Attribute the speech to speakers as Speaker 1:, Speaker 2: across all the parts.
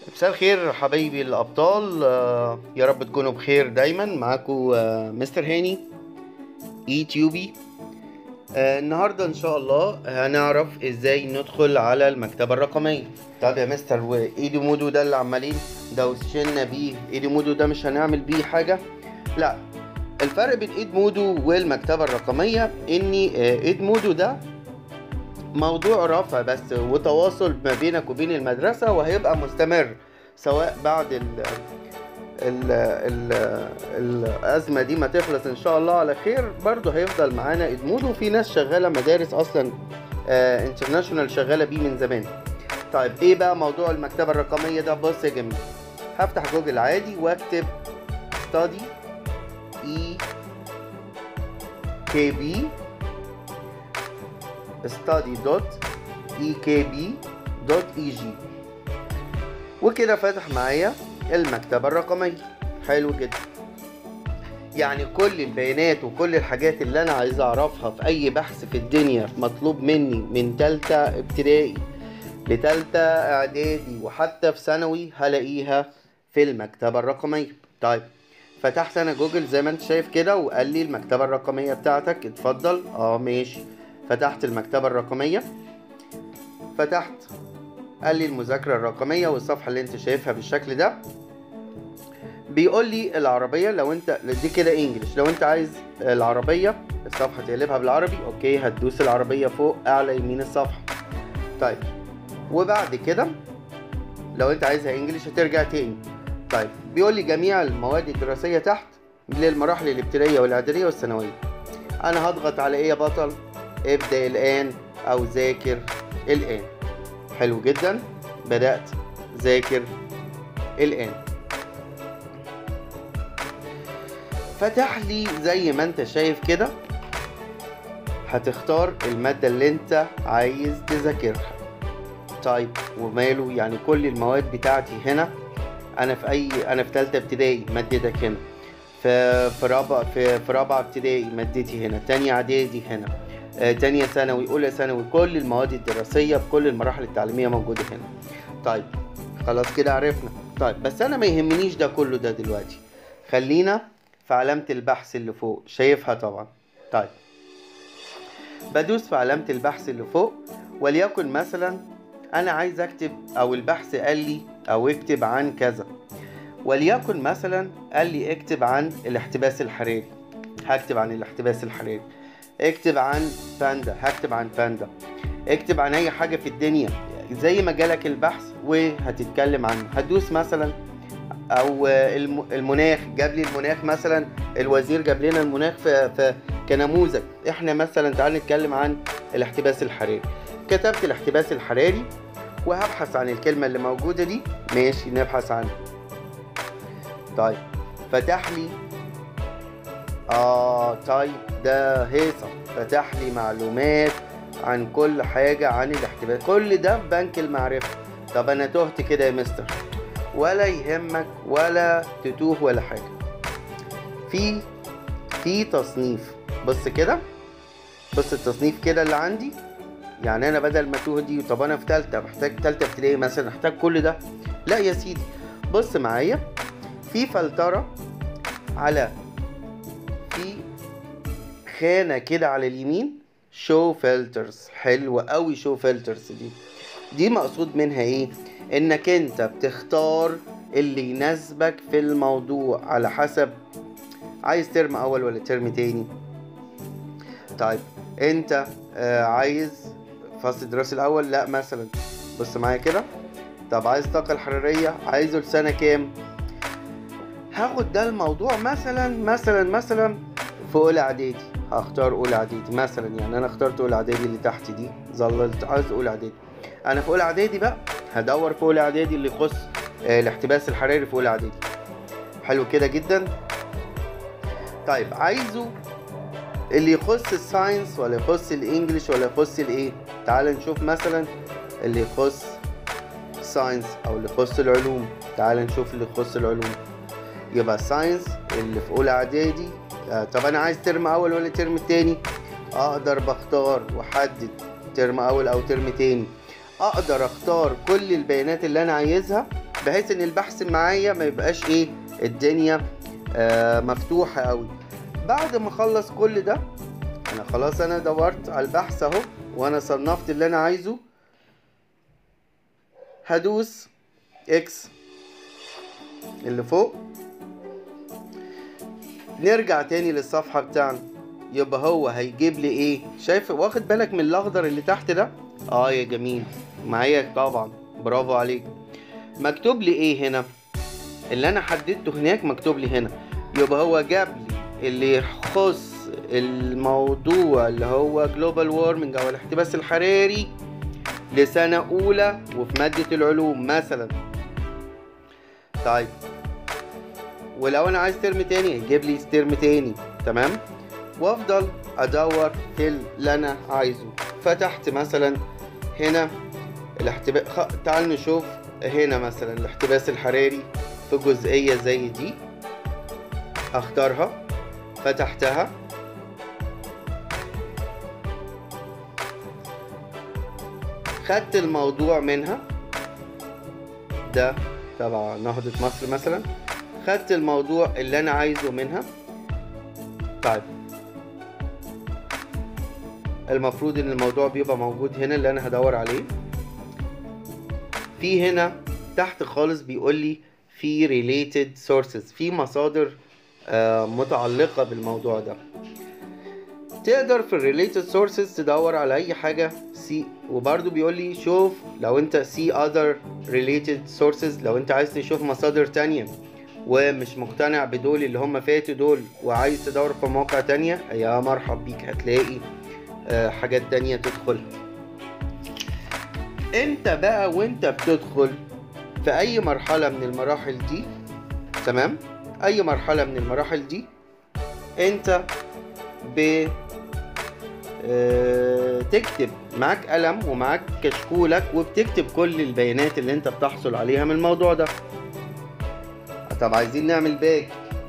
Speaker 1: مساء الخير حبايبي الابطال آه، يا رب تكونوا بخير دايما معاكم آه، مستر هاني اي تيوبي آه، النهارده ان شاء الله هنعرف ازاي ندخل على المكتبه الرقميه طب يا مستر وايدي مودو ده اللي عمالين دوشنا بيه ايدي مودو ده مش هنعمل بيه حاجه لا الفرق بين ايد مودو والمكتبه الرقميه ان آه، ايد مودو ده موضوع رفع بس وتواصل ما بينك وبين المدرسة وهيبقى مستمر سواء بعد ال ال ال الأزمة دي ما تخلص إن شاء الله على خير برضه هيفضل معانا إدمود وفي ناس شغالة مدارس أصلا انترناشونال شغالة بيه من زمان طيب إيه بقى موضوع المكتبة الرقمية ده بص يا جميل هفتح جوجل عادي واكتب study e kb study.ekb.eg وكده فتح معايا المكتبة الرقمية حلو جدا يعني كل البيانات وكل الحاجات اللي انا عايز اعرفها في اي بحث في الدنيا مطلوب مني من تالتة ابتدائي لتالتة اعدادي وحتى في ثانوي هلاقيها في المكتبة الرقمية طيب فتحت انا جوجل زي ما انت شايف كده وقال لي المكتبة الرقمية بتاعتك اتفضل اه ماشي فتحت المكتبة الرقمية فتحت قال لي المذاكرة الرقمية والصفحة اللي انت شايفها بالشكل ده بيقول لي العربية لو انت دي كده انجلش لو انت عايز العربية الصفحة تقلبها بالعربي اوكي هتدوس العربية فوق اعلى يمين الصفحة طيب وبعد كده لو انت عايزها انجلش هترجع تاني طيب بيقول لي جميع المواد الدراسية تحت للمراحل الابتدائية والاعدادية والثانوية انا هضغط على ايه يا بطل ابدأ الآن أو ذاكر الآن حلو جدا بدأت ذاكر الآن فتح لي زي ما انت شايف كده هتختار المادة اللي انت عايز تذاكرها طيب وماله يعني كل المواد بتاعتي هنا انا في اي انا في تالتة ابتدائي مادتك هنا في في رابعة في في رابعة ابتدائي مادتي هنا تانية اعدادي هنا آه، تانية ثانوي أولى ثانوي كل المواد الدراسية في كل المراحل التعليمية موجودة هنا طيب خلاص كده عرفنا طيب بس أنا ما يهمنيش ده كله ده دلوقتي خلينا في علامة البحث اللي فوق شايفها طبعا طيب بدوس في علامة البحث اللي فوق وليكن مثلا أنا عايز أكتب أو البحث قال لي أو اكتب عن كذا وليكن مثلا قال لي اكتب عن الاحتباس الحراري هكتب عن الاحتباس الحراري اكتب عن باندا هكتب عن باندا اكتب عن اي حاجه في الدنيا زي ما جالك البحث وهتتكلم عنه هتدوس مثلا او الم- المناخ جاب لي المناخ مثلا الوزير جاب لنا المناخ في, في كنموذج احنا مثلا تعال نتكلم عن الاحتباس الحراري كتبت الاحتباس الحراري وهبحث عن الكلمه اللي موجوده دي ماشي نبحث عنها طيب فتح لي اه طيب ده هيصة فتح لي معلومات عن كل حاجة عن الاحتباس كل ده في بنك المعرفة طب انا تهت كده يا مستر ولا يهمك ولا تتوه ولا حاجة في في تصنيف بص كده بص التصنيف كده اللي عندي يعني انا بدل ما توه دي طب انا في تالتة محتاج تالتة ابتدائي مثلا محتاج كل ده لا يا سيدي بص معايا في فلترة على في خانة كده على اليمين شو فلترز حلوة قوي شو فلترز دي دي مقصود منها ايه انك انت بتختار اللي يناسبك في الموضوع على حسب عايز ترم اول ولا ترم تاني طيب انت آه عايز فصل الدراسي الاول لا مثلا بص معايا كده طب عايز الطاقة الحرارية عايزه لسنة كام هاخد ده الموضوع مثلا مثلا مثلا في اولى اعدادي هختار اولى اعدادي مثلا يعني انا اخترت اولى اعدادي اللي تحت دي ظللت عايز اولى اعدادي انا في اولى اعدادي بقى هدور في اولى اعدادي اللي يخص آه، الاحتباس الحراري في اولى اعدادي حلو كده جدا طيب عايزه اللي يخص الساينس ولا يخص الانجليش ولا يخص الايه تعال نشوف مثلا اللي يخص ساينس او اللي يخص العلوم تعال نشوف اللي يخص العلوم يبقى ساينس اللي في اولى اعدادي آه، طب انا عايز ترم اول ولا ترم تاني اقدر بختار واحدد ترم اول او ترم تاني اقدر اختار كل البيانات اللي انا عايزها بحيث ان البحث معايا ما يبقاش ايه الدنيا آه مفتوحة قوي بعد ما اخلص كل ده انا خلاص انا دورت على البحث اهو وانا صنفت اللي انا عايزه هدوس اكس اللي فوق نرجع تاني للصفحة بتاعنا يبقى هو هيجيب لي ايه شايف واخد بالك من الاخضر اللي تحت ده اه يا جميل معايا طبعا برافو عليك مكتوب لي ايه هنا اللي انا حددته هناك مكتوب لي هنا يبقى هو جاب لي اللي يخص الموضوع اللي هو جلوبال وارمنج او الاحتباس الحراري لسنة أولى وفي مادة العلوم مثلا طيب ولو أنا عايز ترم تاني يجيب لي ترم تاني تمام وأفضل أدور في اللي أنا عايزه فتحت مثلا هنا الاحتباس خ... تعال نشوف هنا مثلا الاحتباس الحراري في جزئية زي دي اختارها فتحتها خدت الموضوع منها ده تبع نهضة مصر مثلا خدت الموضوع اللي انا عايزه منها طيب المفروض ان الموضوع بيبقى موجود هنا اللي انا هدور عليه في هنا تحت خالص بيقول لي في related sources في مصادر آه متعلقة بالموضوع ده تقدر في related sources تدور على اي حاجة سي وبرضو بيقول لي شوف لو انت see other related sources لو انت عايز تشوف مصادر تانية ومش مقتنع بدول اللي هم فاتوا دول وعايز تدور في مواقع تانية يا مرحب بيك هتلاقي آه حاجات تانية تدخلها انت بقى وانت بتدخل في اي مرحلة من المراحل دي تمام اي مرحلة من المراحل دي انت ب اه تكتب معاك قلم ومعاك كشكولك وبتكتب كل البيانات اللي انت بتحصل عليها من الموضوع ده طب عايزين نعمل باك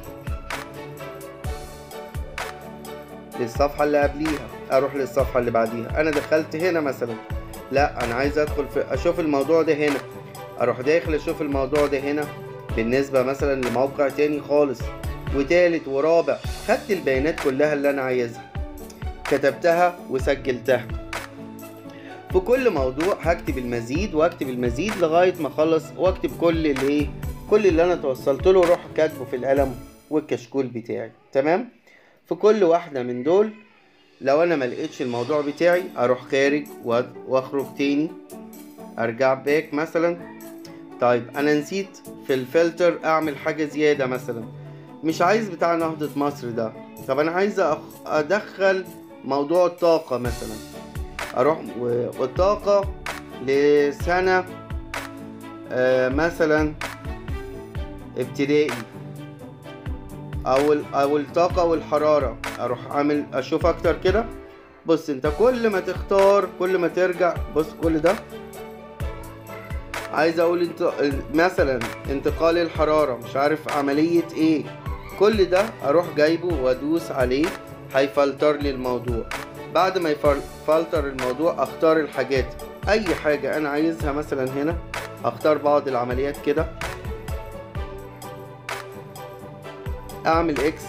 Speaker 1: للصفحة اللي قبليها اروح للصفحة اللي بعديها انا دخلت هنا مثلا لا انا عايز ادخل في اشوف الموضوع ده هنا اروح داخل اشوف الموضوع ده هنا بالنسبة مثلا لموقع تاني خالص وتالت ورابع خدت البيانات كلها اللي انا عايزها كتبتها وسجلتها في كل موضوع هكتب المزيد واكتب المزيد لغاية ما اخلص واكتب كل اللي ايه كل اللي انا توصلت له اروح كاتبه في القلم والكشكول بتاعي تمام في كل واحدة من دول لو انا ملقتش الموضوع بتاعي اروح خارج واخرج تاني ارجع باك مثلا طيب انا نسيت في الفلتر اعمل حاجة زيادة مثلا مش عايز بتاع نهضة مصر ده طب انا عايز أخ... ادخل موضوع الطاقة مثلا اروح و... والطاقة لسنة آه مثلا ابتدائي او ال... او الطاقة والحرارة اروح اعمل اشوف اكتر كده بص انت كل ما تختار كل ما ترجع بص كل ده عايز اقول انت مثلا انتقال الحرارة مش عارف عملية ايه كل ده اروح جايبه وادوس عليه هيفلتر لي الموضوع بعد ما يفلتر الموضوع اختار الحاجات اي حاجة انا عايزها مثلا هنا اختار بعض العمليات كده اعمل اكس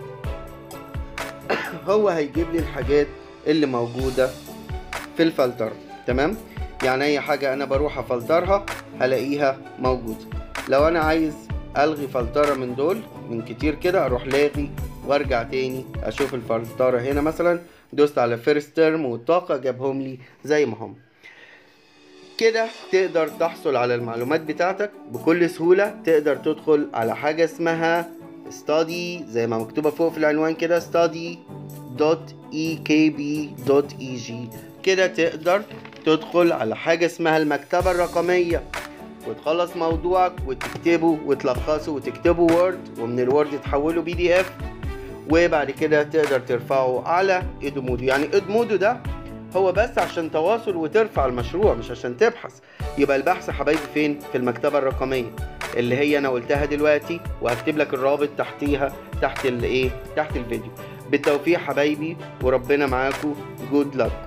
Speaker 1: هو هيجيب لي الحاجات اللي موجودة في الفلتر تمام يعني اي حاجة انا بروح افلترها هلاقيها موجودة لو انا عايز الغي فلترة من دول من كتير كده اروح لاغي وارجع تاني اشوف الفلترة هنا مثلا دوست على فيرست ترم والطاقة جابهم لي زي ما هم كده تقدر تحصل على المعلومات بتاعتك بكل سهولة تقدر تدخل على حاجة اسمها study زي ما مكتوبة فوق في العنوان كده study.ekb.eg كده تقدر تدخل على حاجة اسمها المكتبة الرقمية وتخلص موضوعك وتكتبه وتلخصه وتكتبه وورد ومن الوورد تحوله بي دي اف وبعد كده تقدر ترفعه على ادمودو يعني ادمودو ده هو بس عشان تواصل وترفع المشروع مش عشان تبحث يبقى البحث حبايبي فين في المكتبة الرقمية اللي هي انا قلتها دلوقتي وهكتب لك الرابط تحتيها تحت الايه تحت الفيديو بالتوفيق حبايبي وربنا معاكم جود لك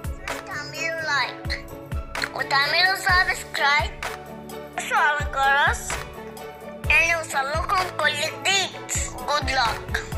Speaker 2: تعملوا لايك وتعملوا سبسكرايب وعلى الجرس luck.